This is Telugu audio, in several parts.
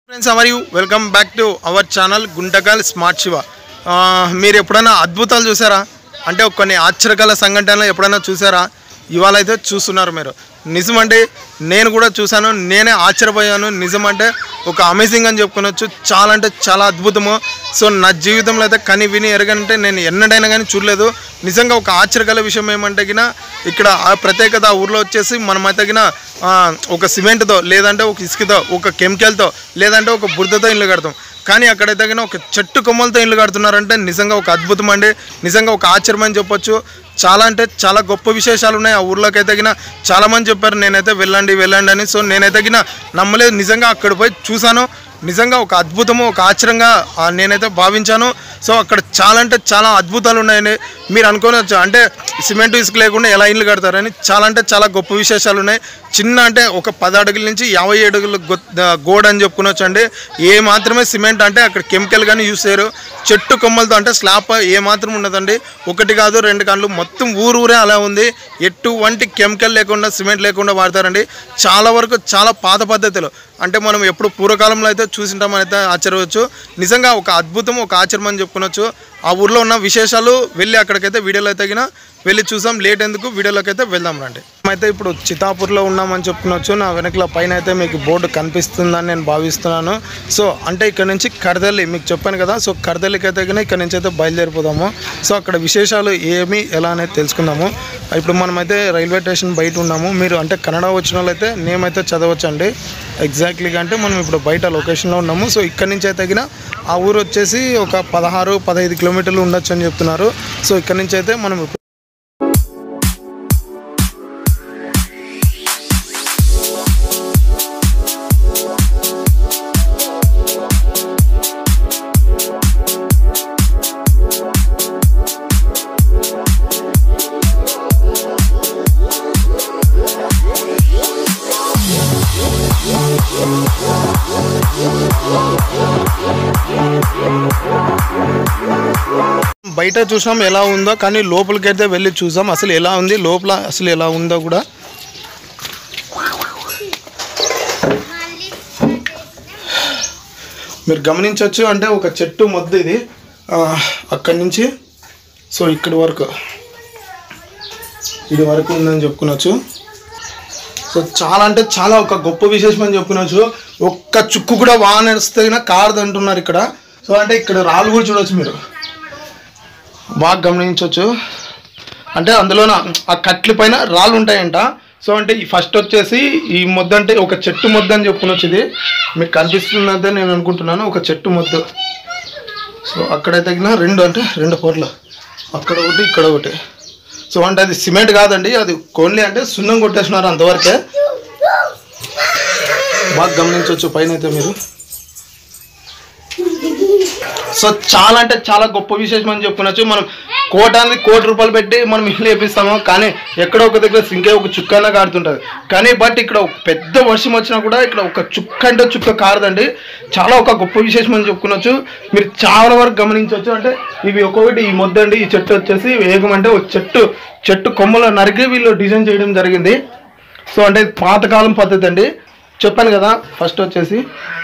friends our you welcome back to our channel Guntakal smart Shiva ఆ, మీరు ఎప్పుడైనా అద్భుతాలు చూసారా అంటే కొన్ని ఆశ్చర్యకర సంఘటనలు ఎప్పుడైనా చూసారా ఇవాళ అయితే చూస్తున్నారు మీరు నిజమంటే నేను కూడా చూశాను నేనే ఆశ్చర్యపోయాను నిజమంటే ఒక అమేజింగ్ అని చెప్పుకోవచ్చు చాలా అంటే చాలా అద్భుతము సో నా జీవితంలో అయితే కని విని ఎరగంటే నేను ఎన్నడైనా కానీ చూడలేదు నిజంగా ఒక ఆశ్చర్యకర విషయం ఏమంటే గిన ఇక్కడ ఆ ప్రత్యేకత ఆ ఊర్లో వచ్చేసి మనమైతే గిన ఆ, ఒక సిమెంట్తో లేదంటే ఒక ఇసుకతో ఒక కెమికల్తో లేదంటే ఒక బురదతో ఇల్లు కడతాం కానీ అక్కడైతే కానీ ఒక చెట్టు కొమ్మలతో ఇల్లు కడుతున్నారంటే నిజంగా ఒక అద్భుతం అండి నిజంగా ఒక ఆశ్చర్యం అని చెప్పొచ్చు చాలా అంటే చాలా గొప్ప విశేషాలు ఉన్నాయి ఆ ఊర్లోకి అయితే గిన చాలా మంది చెప్పారు నేనైతే వెళ్ళండి వెళ్ళండి అని సో నేనైతే గిన నమ్మలేదు నిజంగా అక్కడ పోయి చూశాను నిజంగా ఒక అద్భుతము ఒక ఆశ్చర్యంగా ఆ, నేనైతే భావించాను సో అక్కడ చాలా అంటే చాలా అద్భుతాలు ఉన్నాయండి మీరు అనుకోవచ్చు అంటే సిమెంట్ ఇసుక లేకుండా ఎలా ఇల్లు కడతారని చాలా అంటే చాలా గొప్ప విశేషాలు ఉన్నాయి చిన్న అంటే ఒక పది అడుగుల నుంచి యాభై అడుగుల గొ- గోడ అని చెప్పుకునొచ్చు అండి ఏ మాత్రమే సిమెంట్ అంటే అక్కడ కెమికల్ కానీ యూస్ చేయరు చెట్టు కొమ్మలతో అంటే స్లాబ్ ఏ మాత్రం ఉండదండి ఒకటి కాదు రెండు కాళ్ళు మొత్తం ఊరు ఊరే అలా ఉంది ఎటువంటి కెమికల్ లేకుండా సిమెంట్ లేకుండా వాడతారండి చాలా వరకు చాలా పాత పద్ధతిలో అంటే మనం ఎప్పుడు పూర్వకాలంలో అయితే చూసింటామని అయితే ఆశ్చర్యవచ్చు నిజంగా ఒక అద్భుతం ఒక ఆశ్చర్యం అని చెప్పుకోవచ్చు ఆ ఊర్లో ఉన్న విశేషాలు వెళ్ళి అక్కడికైతే వీడియోలో అయితే గిన వెళ్ళి చూసాం లేట్ ఎందుకు వీడియోలోకి అయితే వెళ్దాం రండి అయితే ఇప్పుడు చితాపూర్లో ఉన్నామని చెప్పుకోవచ్చు నా వెనకల పైన అయితే మీకు బోర్డు కనిపిస్తుందని నేను భావిస్తున్నాను సో అంటే ఇక్కడ నుంచి కడదల్లి మీకు చెప్పాను కదా సో కడదల్లికి అయితే గిన ఇక్కడ నుంచి అయితే బయలుదేరిపోదాము సో అక్కడ విశేషాలు ఏమి ఎలా అనేది తెలుసుకుందాము ఇప్పుడు మనమైతే రైల్వే స్టేషన్ బయట ఉన్నాము మీరు అంటే కన్నడ వచ్చిన వాళ్ళైతే నేమ్ అయితే చదవచ్చండి ఎగ్జాక్ట్లీగా అంటే మనం ఇప్పుడు బయట లొకేషన్లో ఉన్నాము సో ఇక్కడ నుంచి అయితే గిన ఆ ఊరు వచ్చేసి ఒక పదహారు పదహైదు కిలోమీటర్లు ఉండొచ్చు అని చెప్తున్నారు సో ఇక్కడ నుంచి అయితే మనం ఇప్పుడు బయట చూసాం ఎలా ఉందో కానీ లోపలికి అయితే వెళ్ళి చూసాం అసలు ఎలా ఉంది లోపల అసలు ఎలా ఉందో కూడా మీరు గమనించవచ్చు అంటే ఒక చెట్టు మొద్దు ఇది ఆ, అక్కడి నుంచి సో ఇక్కడి వరకు ఇది వరకు ఉందని చెప్పుకునొచ్చు సో చాలా అంటే చాలా ఒక గొప్ప విశేషం అని చెప్పుకునొచ్చు ఒక్క చుక్కు కూడా వాన వస్తే కారదు అంటున్నారు ఇక్కడ సో అంటే ఇక్కడ రాళ్ళు కూడా చూడొచ్చు మీరు బాగా గమనించవచ్చు అంటే అందులోన ఆ కట్ల పైన రాళ్ళు ఉంటాయంట సో అంటే ఈ ఫస్ట్ వచ్చేసి ఈ మొద్దు అంటే ఒక చెట్టు మొద్దు అని చెప్పుకునొచ్చు ఇది మీకు కనిపిస్తున్నదే నేను అనుకుంటున్నాను ఒక చెట్టు మొద్దు సో అక్కడైతే తగిన రెండు అంటే రెండు పొరలు అక్కడ ఒకటి ఇక్కడ ఒకటి సో అంటే అది సిమెంట్ కాదండి అది కోన్లీ అంటే సున్నం కొట్టేస్తున్నారు అంతవరకే బాగా గమనించవచ్చు పైన అయితే మీరు సో చాలా అంటే చాలా గొప్ప విశేషం అని చెప్పుకోవచ్చు మనం కోటానికి కోటి రూపాయలు పెట్టి మనం ఇల్లు వేపిస్తాము కానీ ఎక్కడో ఒక దగ్గర సింకే ఒక చుక్కన కారుతుంటుంది కానీ బట్ ఇక్కడ ఒక పెద్ద వర్షం వచ్చినా కూడా ఇక్కడ ఒక చుక్క అంటే చుక్క కారదండి చాలా ఒక గొప్ప విశేషం అని చెప్పుకోవచ్చు మీరు చాలా వరకు గమనించవచ్చు అంటే ఇవి ఒక్కొక్కటి ఈ మొద్దండి ఈ చెట్టు వచ్చేసి వేగం అంటే ఒక చెట్టు చెట్టు కొమ్మలు నరికి వీళ్ళు డిజైన్ చేయడం జరిగింది సో అంటే ఇది పాతకాలం పద్ధతి అండి చెప్పాను కదా ఫస్ట్ వచ్చేసి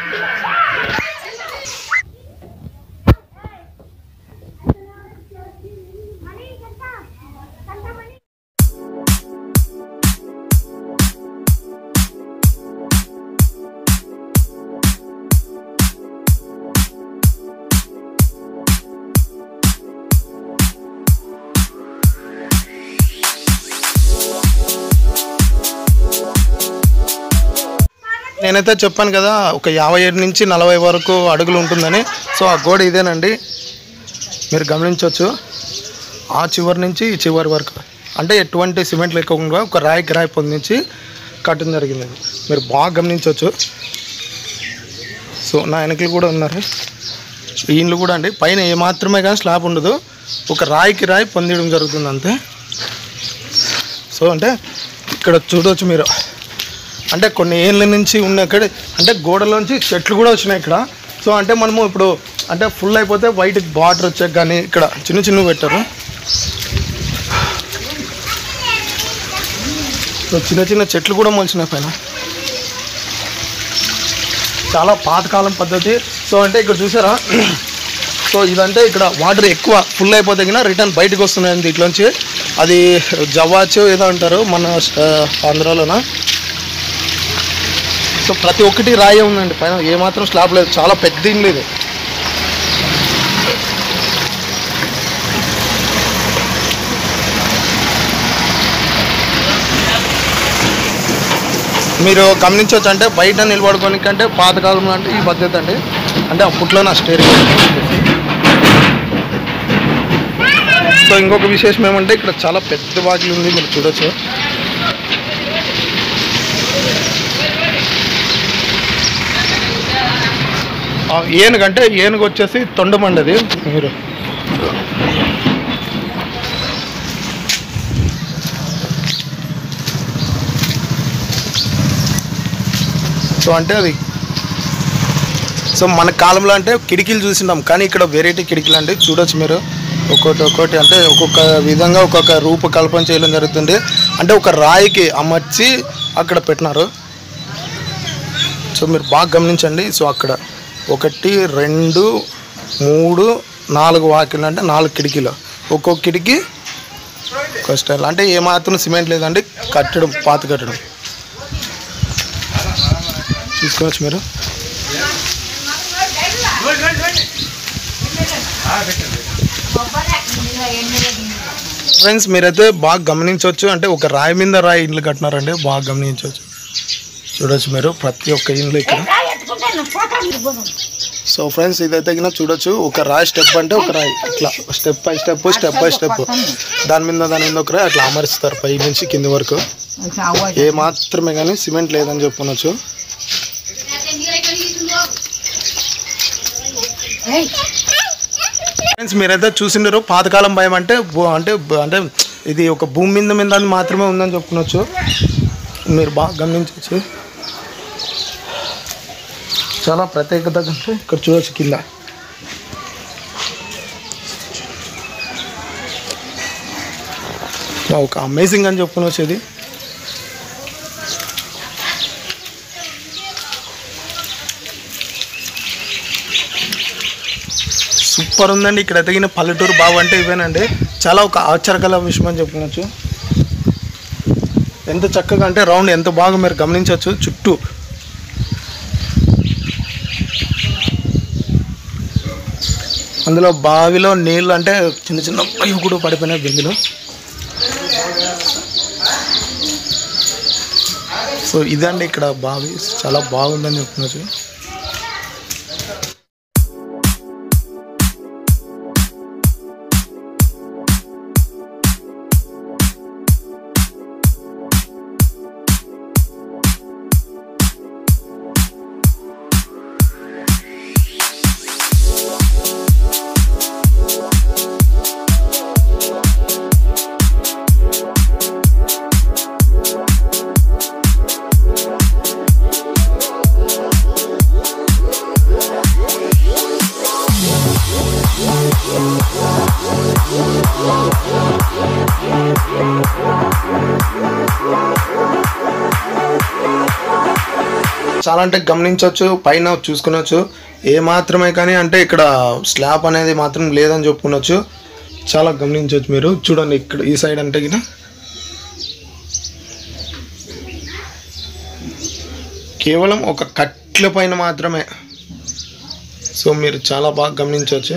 నేనైతే చెప్పాను కదా ఒక యాభై ఏడు నుంచి నలభై వరకు అడుగులు ఉంటుందని సో ఆ గోడ ఇదేనండి మీరు గమనించవచ్చు ఆ చివరి నుంచి ఈ చివరి వరకు అంటే ఎటువంటి సిమెంట్ లేకుండా ఒక రాయికి రాయి పొందించి కట్టడం జరిగింది మీరు బాగా గమనించవచ్చు సో నా వెనకలు కూడా ఉన్నారు ఈ ఇండ్లు కూడా అండి పైన ఏ మాత్రమే కానీ స్లాబ్ ఉండదు ఒక రాయికి రాయి పొందడం జరుగుతుంది అంతే సో అంటే ఇక్కడ చూడవచ్చు మీరు అంటే కొన్ని ఏళ్ళ నుంచి ఉన్న ఇక్కడ అంటే గోడలోంచి చెట్లు కూడా వచ్చినాయి ఇక్కడ సో అంటే మనము ఇప్పుడు అంటే ఫుల్ అయిపోతే వైట్ బార్డర్ వచ్చాక కానీ ఇక్కడ చిన్న చిన్నవి పెట్టారు సో చిన్న చిన్న చెట్లు కూడా మొలిచినాయి పైన చాలా పాతకాలం పద్ధతి సో అంటే ఇక్కడ చూసారా సో ఇదంటే ఇక్కడ వాటర్ ఎక్కువ ఫుల్ అయిపోతే కన్నా రిటర్న్ బయటకు వస్తున్నాయి దీంట్లోంచి అది జవాచు ఏదో అంటారు మన ఆ, ఆంధ్రాలోన సో ప్రతి ఒక్కటి రాయే ఉందండి పైన ఏమాత్రం స్లాబ్ లేదు చాలా పెద్ద ఇల్లు ఇది మీరు గమనించవచ్చు అంటే బయట నిలబడుకోని కంటే పాతకాలంలో అంటే ఈ పద్ధతి అండి అంటే అప్పట్లో నా స్టేరింగ్ సో ఇంకొక విశేషం ఏమంటే ఇక్కడ చాలా పెద్ద వాకిలి ఉంది మీరు చూడొచ్చు ఆ ఏనుగు అంటే ఏనుగు వచ్చేసి తొండమండది మీరు సో అంటే అది సో మన కాలంలో అంటే కిటికీలు చూసినాం కానీ ఇక్కడ వెరైటీ కిటికీలు అంటే చూడొచ్చు మీరు ఒక్కొక్కటి ఒక్కొక్కటి అంటే ఒక్కొక్క విధంగా ఒక్కొక్క రూపకల్పన చేయడం జరుగుతుంది అంటే ఒక రాయికి అమర్చి అక్కడ పెట్టినారు సో మీరు బాగా గమనించండి సో అక్కడ ఒకటి రెండు మూడు నాలుగు వాకిలు అంటే నాలుగు కిటికీలు ఒక్కొక్క కిటికీ ఒక స్టైల్ అంటే ఏమాత్రం సిమెంట్ లేదండి కట్టడం పాత కట్టడం చూసుకోవచ్చు మీరు ఫ్రెండ్స్ మీరైతే బాగా గమనించవచ్చు అంటే ఒక రాయి మీద రాయి ఇల్లు కట్టినారండి బాగా గమనించవచ్చు చూడొచ్చు మీరు ప్రతి ఒక్క ఇల్లు ఇక్కడ సో ఫ్రెండ్స్ ఇదైతే కింద చూడొచ్చు ఒక రాయి స్టెప్ అంటే ఒక రాయి ఇట్లా step by step step by step దాని మీద దాని మీద ఒక రాయి అట్లా అమరుస్తారు పై నుంచి కింది వరకు ఏ మాత్రమే కానీ సిమెంట్ లేదని చెప్పనొచ్చు ఫ్రెండ్స్ మీరైతే చూసిండరు పాతకాలం భయం అంటే భూ- అంటే భూ- అంటే ఇది ఒక భూమి మీద మీద అని మాత్రమే ఉందని చెప్పుకోవచ్చు మీరు బాగా గమనించవచ్చు చాలా ప్రత్యేకత అంటే ఇక్కడ చూడొచ్చు కింద ఒక అమేజింగ్ అని చెప్పుకోవచ్చు ఇది సూపర్ ఉందండి ఇక్కడ ఎదిగిన పల్లెటూరు బావు అంటే ఇవేనండి చాలా ఒక ఆశ్చర్యకర విషయం అని చెప్పుకోవచ్చు ఎంత చక్కగా అంటే రౌండ్ ఎంత బాగా మీరు గమనించవచ్చు చుట్టూ అందులో బావిలో నీళ్ళు అంటే చిన్న చిన్న పయ్యుకుడు పడిపోయినాయి బిందులు సో ఇదండి ఇక్కడ బావి చాలా బాగుందని చెప్పుకోవచ్చు చాలా అంటే గమనించవచ్చు పైన చూసుకునొచ్చు ఏ మాత్రమే కానీ అంటే ఇక్కడ స్లాబ్ అనేది మాత్రం లేదని చెప్పుకునొచ్చు చాలా గమనించవచ్చు మీరు చూడండి ఇక్కడ ఈ సైడ్ అంటే గిన కేవలం ఒక కట్ల పైన మాత్రమే సో మీరు చాలా బాగా గమనించవచ్చు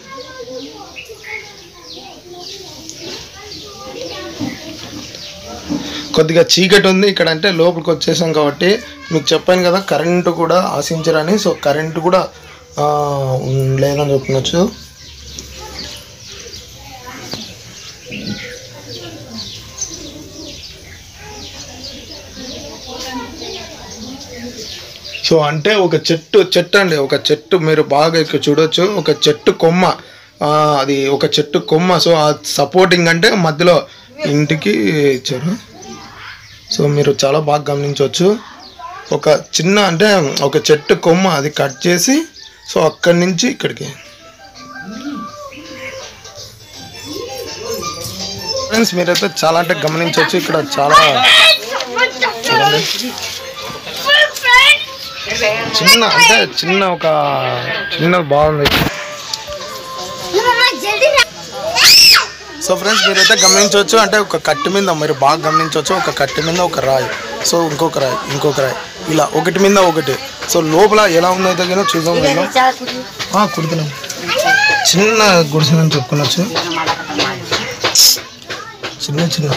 కొద్దిగా చీకటి ఉంది ఇక్కడ అంటే లోపలికి వచ్చేసాం కాబట్టి మీకు చెప్పాను కదా కరెంటు కూడా ఆశించరని సో కరెంటు కూడా ఆ, ఉమ్, లేదని చెప్పవచ్చు సో అంటే ఒక చెట్టు చెట్టు అండి ఒక చెట్టు మీరు బాగా ఇక్కడ చూడొచ్చు ఒక చెట్టు కొమ్మ ఆ, అది ఒక చెట్టు కొమ్మ సో ఆ సపోర్టింగ్ అంటే మధ్యలో ఇంటికి ఇచ్చారు సో మీరు చాలా బాగా గమనించవచ్చు ఒక చిన్న అంటే ఒక చెట్టు కొమ్మ అది కట్ చేసి సో అక్కడి నుంచి ఇక్కడికి ఫ్రెండ్స్ మీరైతే చాలా అంటే గమనించవచ్చు ఇక్కడ చాలా చూడండి చిన్న అంటే చిన్న ఒక చిన్న బాగుంది సో ఫ్రెండ్స్ మీరైతే గమనించవచ్చు అంటే ఒక కట్టు మీద మీరు బాగా గమనించవచ్చు ఒక కట్టు మీద ఒక రాయి సో ఇంకొక రాయి ఇంకొక రాయి ఇలా ఒకటి మీద ఒకటి సో లోపల ఎలా ఉందో తగిన చూద్దాం వెళ్దాం ఆ, కుడుతున్నాం చిన్న గుడిసెని చెప్పుకోవచ్చు చిన్న చిన్న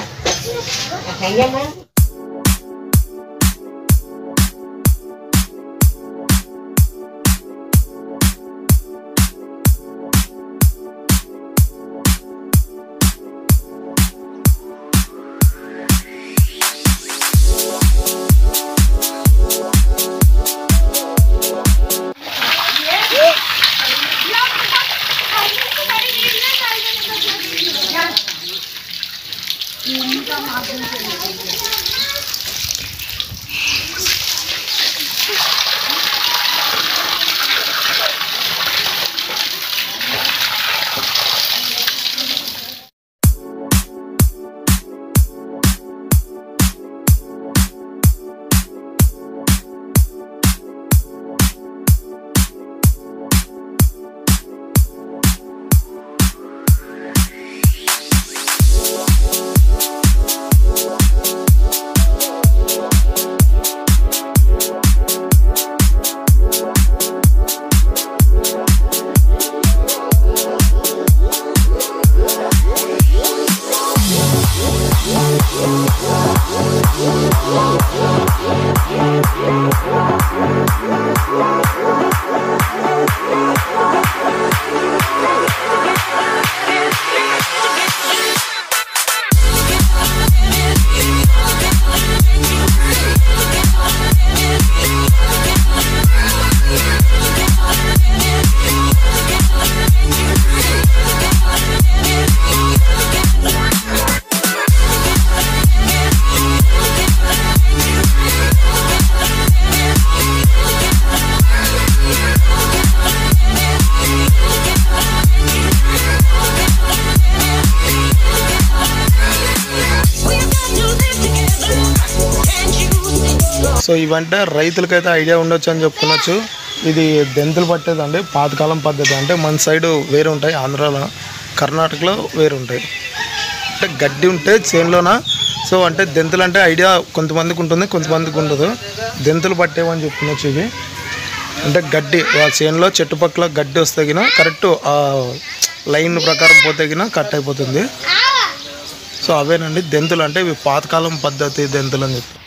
సో ఇవంటే రైతులకైతే ఐడియా ఉండొచ్చు అని చెప్పుకోవచ్చు ఇది దెంతులు పట్టేదండి పాతకాలం పద్ధతి అంటే మన సైడు వేరు ఉంటాయి ఆంధ్రాలో కర్ణాటకలో వేరు ఉంటాయి అంటే గడ్డి ఉంటే చేనులోన సో అంటే దెంతులు అంటే ఐడియా కొంతమందికి ఉంటుంది కొంతమందికి ఉండదు దెంతులు పట్టేవని చెప్పుకోవచ్చు ఇవి అంటే గడ్డి ఆ చేనులో చెట్టుపక్కల గడ్డి వస్తే గిన కరెక్ట్ ఆ లైన్ ప్రకారం పోతే గిన కట్ అయిపోతుంది సో అవేనండి దెంతులు అంటే ఇవి పాతకాలం పద్ధతి దెంతులు అని చెప్పి